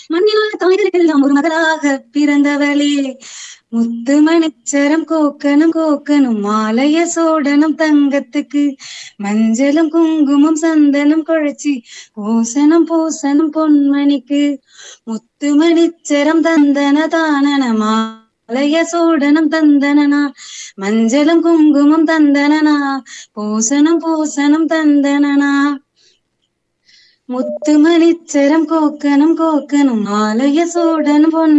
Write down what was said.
மண்ணில் தாய்களுக்கெல்லாம் ஒரு மகளாக பிறந்தவளே முத்து மணிச்சரம் கோக்கணும் கோக்கணும் மாலைய சோடணும் தங்கத்துக்கு மஞ்சளும் குங்குமம் சந்தனம் குழைச்சி பூசணம் பூசணம் பொன்மணிக்கு முத்து மணிச்சரம் தந்தன தானன மாலைய சோடனம் தந்தனனா மஞ்சளும் குங்குமம் தந்தனனா பூசணம் பூசணம் தந்தனனா முத்து மணிச்சரம் கோக்கணும் கோக்கணும் மாலைய சோடனும் பொன்